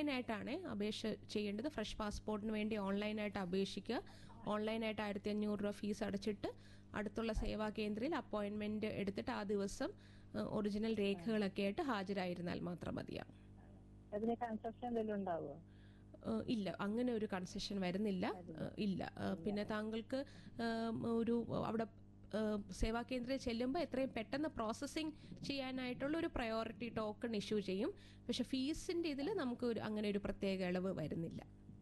ഓൺലൈനായിട്ടാണ് അപേക്ഷ ചെയ്യേണ്ടത് ഫ്രഷ് പാസ്പോർട്ടിന് വേണ്ടി ഓൺലൈനായിട്ട് അപേക്ഷിക്കുക ഓൺലൈനായിട്ട് ആയിരത്തി അഞ്ഞൂറ് രൂപ ഫീസ് അടച്ചിട്ട് അടുത്തുള്ള സേവാ കേന്ദ്രയിൽ അപ്പോയിൻമെൻറ്റ് എടുത്തിട്ട് ആ ദിവസം ഒറിജിനൽ രേഖകളൊക്കെ ആയിട്ട് ഹാജരായിരുന്നാൽ മാത്രം മതിയാവും അതിന് കൺസെഷൻ എന്തെങ്കിലും ഉണ്ടാവുമോ ഏഹ് ഇല്ല അങ്ങനെ ഒരു കൺസെഷൻ വരുന്നില്ല ഏഹ് ഇല്ല ഏഹ് പിന്നെ താങ്കൾക്ക് ഏഹ് ഒരു അവിടെ ഏഹ് സേവാ കേന്ദ്രത്തിൽ ചെല്ലുമ്പോൾ എത്രയും പെട്ടെന്ന് പ്രോസസ്സിങ് ചെയ്യാനായിട്ടുള്ള ഒരു പ്രയോറിറ്റി ടോക്കൺ ഇഷ്യൂ ചെയ്യും പക്ഷെ ഫീസിന്റെ ഇതിൽ നമുക്ക് ഒരു അങ്ങനെ ഒരു പ്രത്യേക ഇളവ് വരുന്നില്ല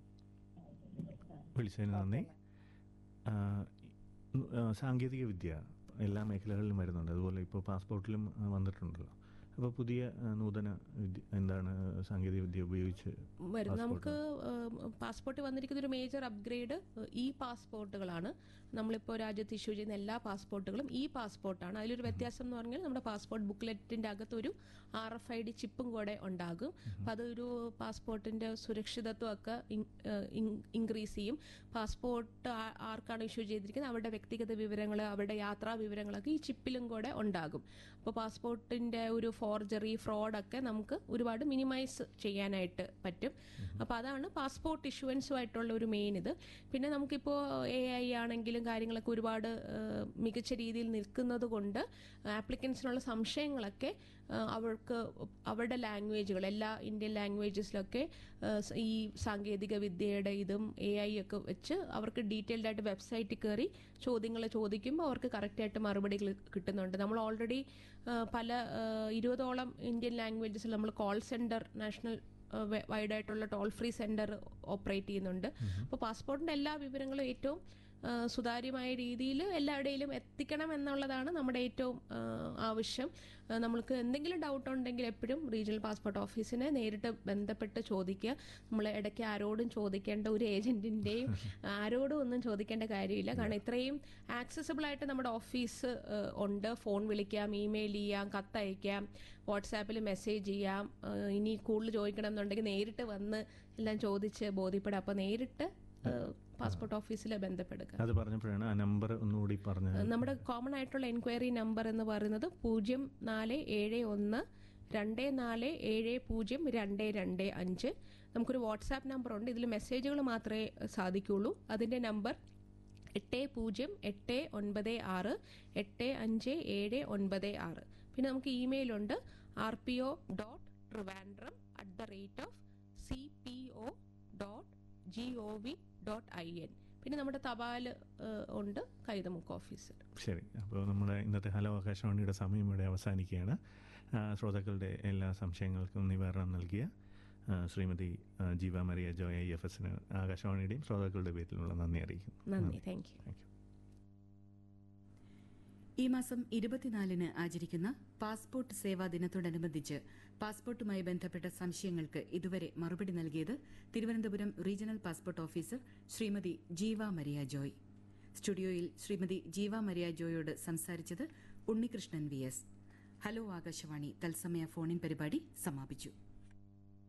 വിളിച്ചതിന് നന്ദി ആ, ആ, സാങ്കേതിക വിദ്യ എല്ലാ മേഖലകളിലും വരുന്നുണ്ട് അതുപോലെ ഇപ്പോൾ പാസ്പോർട്ടിലും ആ, വന്നിട്ടുണ്ടല്ലോ അപ്പോൾ പുതിയ ആ, നൂതന വിദ്യ എന്താണ് സാങ്കേതിക വിദ്യ ഉപയോഗിച്ച് വരും നമുക്ക് പാസ്പോർട്ട് വന്നിരിക്കുന്ന ഒരു മേജർ അപ്ഗ്രേഡ് ഇ പാസ്പോർട്ടുകളാണ് നമ്മളിപ്പോൾ രാജ്യത്ത് ഇഷ്യൂ ചെയ്യുന്ന എല്ലാ പാസ്പോർട്ടുകളും ഇ പാസ്പോർട്ടാണ് അതിലൊരു വ്യത്യാസം എന്ന് പറഞ്ഞാൽ നമ്മുടെ പാസ്പോർട്ട് ബുക്ക്ലെറ്റിന്റെ അകത്ത് ഒരു ആർ എഫ് ഐ ഡി ചിപ്പും കൂടെ ഉണ്ടാകും അപ്പം അതൊരു പാസ്പോർട്ടിന്റെ സുരക്ഷിതത്വം ഒക്കെ ഇൻക്രീസ് ചെയ്യും പാസ്പോർട്ട് ആ- ആർക്കാണ് ഇഷ്യൂ ചെയ്തിരിക്കുന്നത് അവരുടെ വ്യക്തിഗത വിവരങ്ങൾ അവരുടെ യാത്രാ വിവരങ്ങളൊക്കെ ഈ ചിപ്പിലും കൂടെ ഉണ്ടാകും അപ്പോൾ പാസ്പോർട്ടിന്റെ ഒരു ഫോർജറി ഫ്രോഡൊക്കെ നമുക്ക് ഒരുപാട് മിനിമൈസ് ചെയ്യാനായിട്ട് പറ്റും അപ്പോൾ അതാണ് പാസ്പോർട്ട് ഇഷ്യൂവൻസുമായിട്ടുള്ള ഒരു മെയിൻ ഇത് പിന്നെ നമുക്കിപ്പോൾ എ ഐ ആണെങ്കിലും കാര്യങ്ങളൊക്കെ ഒരുപാട് ഏഹ്, മികച്ച രീതിയിൽ നിൽക്കുന്നത് കൊണ്ട് ആപ്ലിക്കൻസിനുള്ള സംശയങ്ങളൊക്കെ ഏഹ്, അവർക്ക് അവരുടെ ലാംഗ്വേജുകൾ എല്ലാ ഇന്ത്യൻ ലാംഗ്വേജസിലൊക്കെ ഏഹ്, സ- ഈ സാങ്കേതിക വിദ്യയുടെ ഇതും എ ഐ ഒക്കെ വെച്ച് അവർക്ക് ഡീറ്റെയിൽഡ് ആയിട്ട് വെബ്സൈറ്റിൽ കയറി ചോദ്യങ്ങൾ ചോദിക്കുമ്പോൾ അവർക്ക് കറക്റ്റായിട്ട് മറുപടികൾ കിട്ടുന്നുണ്ട് നമ്മൾ ഓൾറെഡി പല ഏഹ്, ഇരുപതോളം ഇന്ത്യൻ ലാംഗ്വേജസിൽ നമ്മൾ കോൾ സെന്റർ നാഷണൽ വൈഡ് ആയിട്ടുള്ള ടോൾ ഫ്രീ സെന്റർ ഓപ്പറേറ്റ് ചെയ്യുന്നുണ്ട് അപ്പോൾ പാസ്പോർട്ടിന്റെ എല്ലാ വിവരങ്ങളും ഏറ്റവും ആ, സുതാര്യമായ രീതിയിൽ എല്ലായിടയിലും എത്തിക്കണം എന്നുള്ളതാണ് നമ്മുടെ ഏറ്റവും ആ, ആവശ്യം ആ, നമ്മൾക്ക് എന്തെങ്കിലും ഡൗട്ട് ഉണ്ടെങ്കിൽ എപ്പോഴും റീജിയണൽ പാസ്പോർട്ട് ഓഫീസിനെ നേരിട്ട് ബന്ധപ്പെട്ട് ചോദിക്കുക നമ്മൾ ഇടയ്ക്ക് ആരോടും ചോദിക്കേണ്ട ഒരു ഏജന്റിന്റെയും ആരോടും ഒന്നും ചോദിക്കേണ്ട കാര്യമില്ല കാരണം ഇത്രയും ആക്സസിബിൾ ആയിട്ട് നമ്മുടെ ഓഫീസ് ആ, ഉണ്ട് ഫോൺ വിളിക്കാം ഇമെയിൽ ചെയ്യാം കത്തയക്കാം വാട്സാപ്പിൽ മെസ്സേജ് ചെയ്യാം ആ, ഇനി കൂടുതൽ ചോദിക്കണം എന്നുണ്ടെങ്കിൽ നേരിട്ട് വന്ന് എല്ലാം ചോദിച്ച് ബോധ്യപ്പെടാം അപ്പോൾ നേരിട്ട് പാസ്പോർട്ട് ഓഫീസിൽ ബന്ധപ്പെടുക അത് പറഞ്ഞപ്പോഴാണ് ആ നമ്പർ ഒന്നുകൂടി പറഞ്ഞത് നമ്മുടെ കോമൺ ആയിട്ടുള്ള എൻക്വയറി നമ്പർ എന്ന് പറയുന്നത് പൂജ്യം നാല് ഏഴ് ഒന്ന് രണ്ട് നാല് ഏഴ് പൂജ്യം രണ്ട് രണ്ട് അഞ്ച് നമുക്കൊരു വാട്സാപ്പ് നമ്പർ ഉണ്ട് ഇതിൽ മെസ്സേജുകൾ മാത്രമേ സാധിക്കുള്ളൂ അതിന്റെ നമ്പർ എട്ട് പൂജ്യം എട്ട് ഒൻപത് ആറ് എട്ട് അഞ്ച് ഏഴ് ഒൻപത് ആറ് പിന്നെ നമുക്ക് ഇമെയിൽ ഉണ്ട് R P O dot Trivandrum at the rate of C P O dot G O V dot I N പിന്നെ നമ്മുടെ തപാൽ ഏഹ്, ഉണ്ട് കൈതമുക്ക് ഓഫീസിൽ ശരി അപ്പോൾ നമ്മുടെ ഇന്നത്തെ ഹലോ ആകാശവാണിയുടെ സമയം ഇവിടെ അവസാനിക്കുകയാണ് ആ, ശ്രോതാക്കളുടെ എല്ലാ സംശയങ്ങൾക്കും നിവാരണം നൽകിയ ആ, ശ്രീമതി ആ, ജീവ മരിയ ജോയ ഐ എഫ് എസിന് ആകാശവാണിയുടെയും ശ്രോതാക്കളുടെ പേരിലുള്ള നന്ദി അറിയിക്കുന്നു നന്ദി താങ്ക് യു താങ്ക് യു ഈ മാസം ഇരുപത്തിനാലിന് ആചരിക്കുന്ന പാസ്പോർട്ട് സേവാ ദിനത്തോടനുബന്ധിച്ച് പാസ്പോർട്ടുമായി ബന്ധപ്പെട്ട സംശയങ്ങൾക്ക് ഇതുവരെ മറുപടി നൽകിയത് Thiruvananthapuram regional passport officer Shrimati Jeeva Maria Joy സ്റ്റുഡിയോയിൽ ശ്രീമതി ജീവ മരിയ ജോയോട് സംസാരിച്ചത് Unnikrishnan V S hello Akashvani തത്സമയ ഫോണിൻ പരിപാടി സമാപിച്ചു